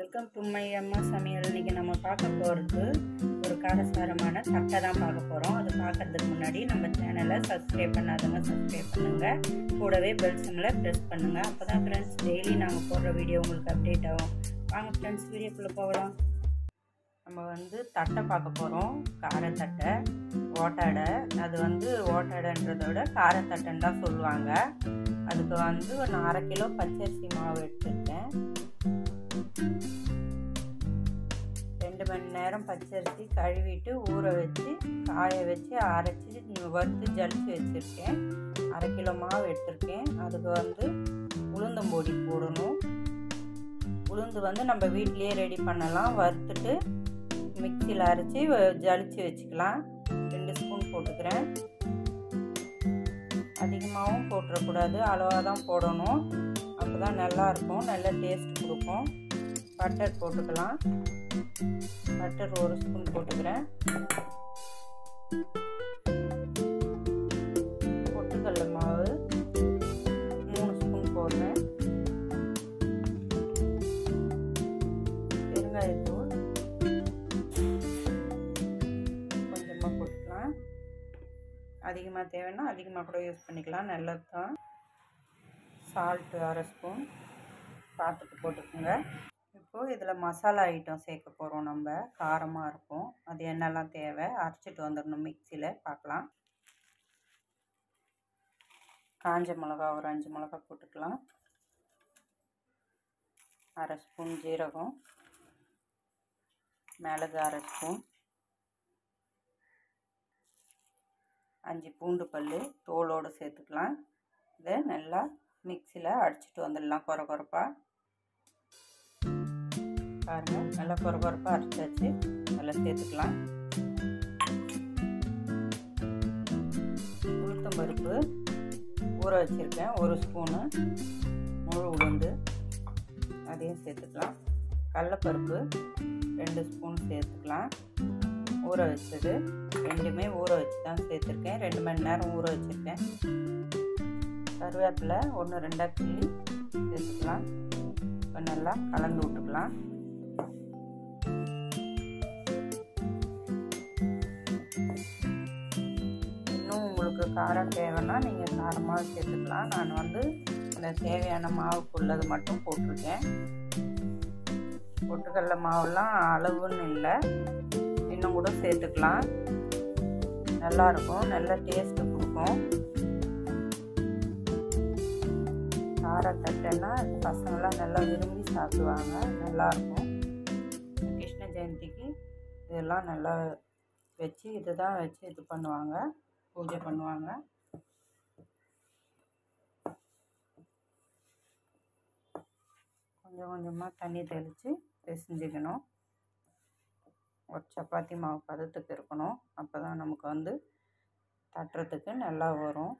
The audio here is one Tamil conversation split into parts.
வெல்கம் டு மை அம்மா சமையல் இன்றைக்கி நம்ம பார்க்க போகிறது ஒரு காரசாரமான தட்டை தான் பார்க்க போகிறோம் அது பார்க்கறதுக்கு முன்னாடி நம்ம சேனலை சப்ஸ்கிரைப் பண்ணாதவங்க சப்ஸ்கிரைப் பண்ணுங்கள் கூடவே பெல் சிம்மில் ப்ரெஸ் பண்ணுங்கள் அப்போ தான் ஃப்ரெண்ட்ஸ் டெய்லி நாங்கள் போடுற வீடியோ உங்களுக்கு அப்டேட் ஆகும் வாங்க ஃப்ரெண்ட்ஸ் வீடியோக்குள்ளே போகலாம் நம்ம வந்து தட்டை பார்க்க போகிறோம் காரத்தட்டை ஓட்டாடை அது வந்து ஓட்டாடைன்றதை விட காரத்தட்டைன்னு தான் சொல்லுவாங்க அதுக்கு வந்து ஒரு அரை கிலோ பச்சரிசி மாவு எடுத்துருக்கேன் ரெண்டு மணி நேரம் பச்சரிசி கழுவிட்டு ஊற வச்சு காய வச்சு அரைச்சி வறுத்து ஜலிச்சு வச்சுருக்கேன் அரை கிலோ மாவு எடுத்திருக்கேன் அதுக்கு வந்து உளுந்தம்பொடி போடணும் உளுந்து வந்து நம்ம வீட்லேயே ரெடி பண்ணலாம் வறுத்துட்டு மிக்சியில் அரைச்சி ஜலிச்சு வச்சுக்கலாம் ரெண்டு ஸ்பூன் போட்டுக்கிறேன் அதிகமாகவும் போட்டுறக்கூடாது அளவாக தான் போடணும் அப்போ தான் நல்லாயிருக்கும் நல்ல டேஸ்ட் கொடுக்கும் பட்டர் போட்டுக்கலாம் பட்டர் ஒரு ஸ்பூன் போட்டுக்கிறேன் பொட்டுக்கடல மாவு மூணு ஸ்பூன் போடுறேன் பெருங்காயத்தூள் கொஞ்சமாக போட்டுக்கலாம் அதிகமாக தேவைன்னா அதிகமாக கூட யூஸ் பண்ணிக்கலாம் நல்லது தான் சால்ட்டு அரை ஸ்பூன் பார்த்துட்டு போட்டுக்கோங்க இப்போது இதில் மசாலா ஐட்டம் சேர்க்க போகிறோம் நம்ம காரமாக இருக்கும் அது என்னெல்லாம் தேவை அரைச்சிட்டு வந்துடணும் மிக்சியில் பார்க்கலாம் காஞ்ச மிளகா ஒரு அஞ்சு மிளகா போட்டுக்கலாம் அரை ஸ்பூன் ஜீரகம் மிளகு அரை ஸ்பூன் அஞ்சு பூண்டு பல் தோலோடு சேர்த்துக்கலாம் இதை நல்லா மிக்சியில் அடிச்சிட்டு வந்துடலாம் குறை குறைப்பாக பாருங்கள் நல்லா குறை குறைப்பாக அரைச்சாச்சு நல்லா சேர்த்துக்கலாம் உளுத்தம் பருப்பு ஊற வச்சுருக்கேன் ஒரு ஸ்பூனு முழு உளுந்து அதையும் சேர்த்துக்கலாம் கடலப்பருப்பு ரெண்டு ஸ்பூன் சேர்த்துக்கலாம் ஊற வச்சது ரெண்டுமே ஊற வச்சு தான் சேர்த்துருக்கேன் ரெண்டு மணி நேரம் ஊற வச்சுருக்கேன் கருவேப்பிலை ஒன்று ரெண்டாக கிள்ளி சேர்த்துக்கலாம் இப்போ நல்லா கலந்து விட்டுக்கலாம் இன்னும் உங்களுக்கு காரம் தேவைன்னா நீங்கள் காரமாக சேர்த்துக்கலாம் நான் வந்து அந்த தேவையான மாவுக்குள்ளது மட்டும் போட்டிருக்கேன் பொட்டுக்கடல மாவுலாம் அளவுன்னு இல்லை இன்னும் கூட சேர்த்துக்கலாம் நல்லாயிருக்கும் நல்ல டேஸ்ட்டு கொடுக்கும் காரத்தட்டைன்னா பசங்களாம் நல்லா விரும்பி சாப்பிடுவாங்க நல்லாயிருக்கும் கிருஷ்ண ஜெயந்திக்கு இதெல்லாம் நல்லா வச்சு இது தான் வச்சு இது பண்ணுவாங்க பூஜை பண்ணுவாங்க கொஞ்சம் கொஞ்சமாக தண்ணி தெளித்து பிசைஞ்சிக்கணும் ஒரு சப்பாத்தி மாவு பதத்துக்கு இருக்கணும் அப்போ தான் நமக்கு வந்து தட்டுறதுக்கு நல்லா வரும்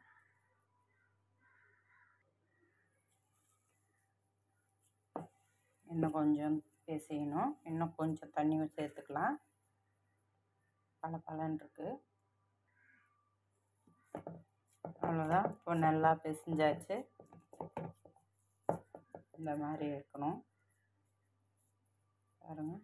இன்னும் கொஞ்சம் பிசையணும் இன்னும் கொஞ்சம் தண்ணி சேர்த்துக்கலாம் பல பலன் இருக்கு அவ்வளோதான் இப்போ நல்லா பிசைஞ்சாச்சு இந்த மாதிரி இருக்கணும் பாருங்க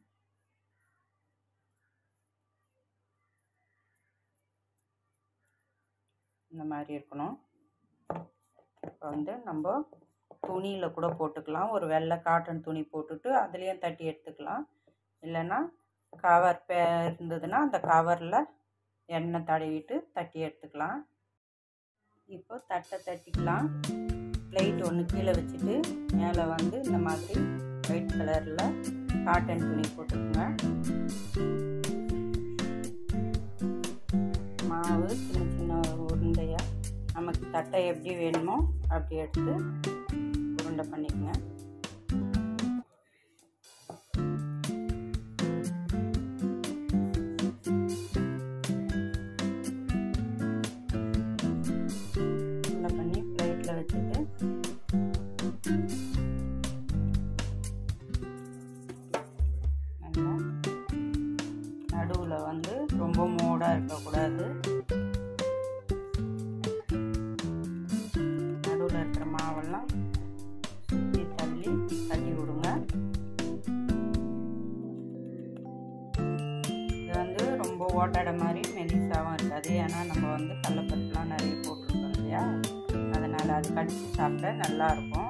இந்த மாதிரி இருக்கணும் இப்போ வந்து நம்ம துணியில் கூட போட்டுக்கலாம் ஒரு வெள்ளை காட்டன் துணி போட்டுட்டு அதுலேயும் தட்டி எடுத்துக்கலாம் இல்லைன்னா கவர் பே இருந்ததுன்னா அந்த கவரில் எண்ணெய் தடவிட்டு தட்டி எடுத்துக்கலாம் இப்போ தட்டை தட்டிக்கலாம் பிளேட் ஒன்று கீழே வச்சுட்டு மேலே வந்து இந்த மாதிரி ஒயிட் கலரில் காட்டன் துணி போட்டுக்கோங்க மாவு சின்ன சின்ன உருண்டையாக நமக்கு தட்டை எப்படி வேணுமோ அப்படி எடுத்து உருண்டை பண்ணிக்கோங்க உருண்டை பண்ணி பிளேட்டில் வச்சுட்டு நல்லா நடுவில் வந்து ரொம்ப மோடாக இருக்கக்கூடாது நடுவில் இருக்கிற மாவெல்லாம் சுற்றி தள்ளி தள்ளி விடுங்க ஓட்டாட மாதிரி மெலிசாவும் இருக்காது ஏன்னா நம்ம வந்து கடலப்பருப்புலாம் நிறைய போட்டிருக்கோம் இல்லையா அதனால் அது கடிச்சு சாப்பிட்டா நல்லாயிருக்கும்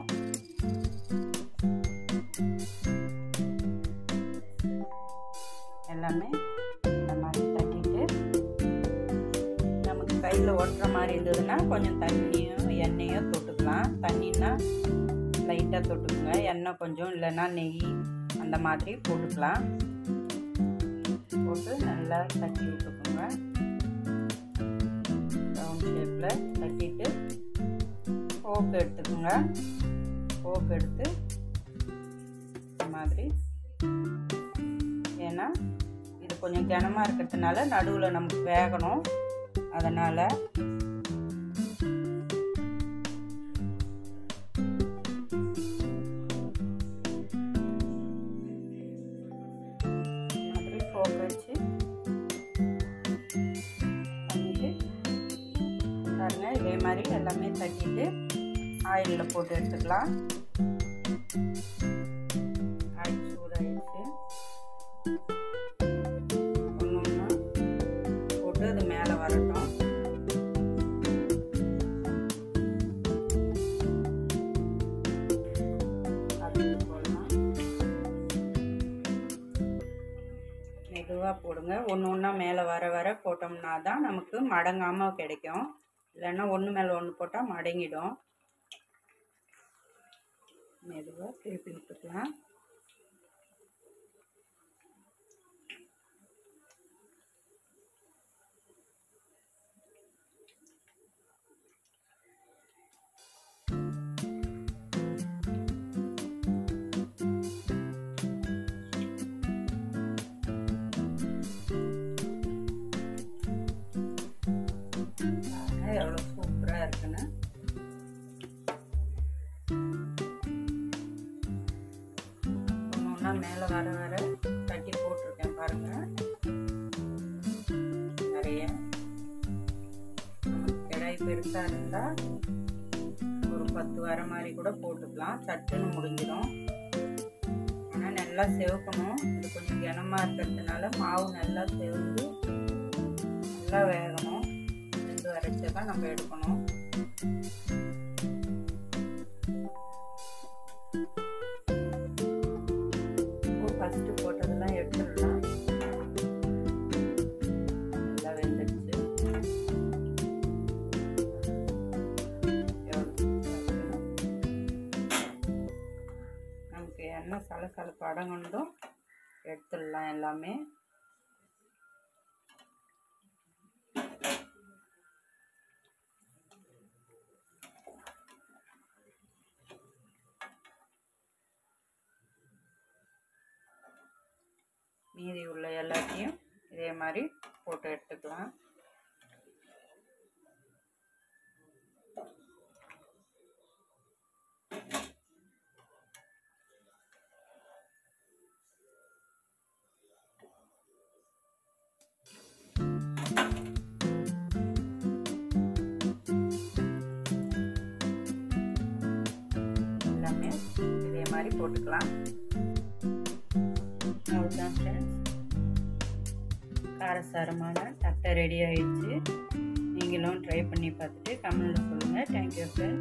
எல்லாமே இந்த மாதிரி தட்டிட்டு நமக்கு கையில் ஒட்டுற மாதிரி இருந்ததுன்னா கொஞ்சம் தண்ணியும் எண்ணெயும் தொட்டுக்கலாம் தண்ணின்னா லைட்டாக தொட்டுக்குங்க எண்ணெய் கொஞ்சம் இல்லைன்னா நெய் அந்த மாதிரி போட்டுக்கலாம் போட்டு நல்லா தட்டி விட்டுக்குங்க ரவுண்ட் ஷேப்பில் தட்டிட்டு போக்கு எடுத்துக்கோங்க போக்கு எடுத்து இந்த மாதிரி ஏன்னா இது கொஞ்சம் கனமாக இருக்கிறதுனால நடுவில் நமக்கு வேகணும் அதனால் மாதிரி போக்கு வச்சு பண்ணிட்டு பாருங்க இதே மாதிரி எல்லாமே தட்டிட்டு ஆயிலில் போட்டு எடுத்துக்கலாம் ஆயில் சூடாயிடுச்சு ஒன்று ஒன்றா போட்டு அது மேலே வரட்டும் அது போடலாம் மெதுவாக போடுங்க ஒன்று ஒன்றா மேலே வர வர போட்டோம்னா தான் நமக்கு மடங்காமல் கிடைக்கும் இல்லைன்னா ஒன்று மேலே ஒன்று போட்டால் மடங்கிடும் மெதுவாக திருப்பி விட்டுக்கலாம் எவ்வளோ சூப்பராக இருக்குன்னு ஒன்று ஒன்றா மேலே வர வர தட்டி போட்டிருக்கேன் பாருங்கள் நிறைய நமக்கு கிடாய் பெருசாக இருந்தால் ஒரு பத்து வர மாதிரி கூட போட்டுக்கலாம் சட்டுன்னு முடிஞ்சிடும் ஆனால் நல்லா செவக்கணும் இது கொஞ்சம் கனமாக இருக்கிறதுனால மாவு நல்லா செவந்து நல்லா வேகணும் ரெண்டு வரைச்சா தான் நம்ம எடுக்கணும் ஃபஸ்ட்டு போட்டதெல்லாம் எடுத்துடலாம் நல்லா வெந்துடுச்சு நமக்கு எண்ணெய் சலசலப்பு அடங்கணும் எடுத்துடலாம் எல்லாமே மீதி உள்ள எல்லாத்தையும் இதே மாதிரி போட்டு எடுத்துக்கலாம் எல்லாமே இதே மாதிரி போட்டுக்கலாம் அவ்வளோதான் ஃப்ரெண்ட்ஸ் காரசாரமான தட்டை ரெடி ஆயிடுச்சு நீங்களும் ட்ரை பண்ணி பார்த்துட்டு கமெண்டில் சொல்லுங்கள் தேங்க்யூ ஃப்ரெண்ட்ஸ்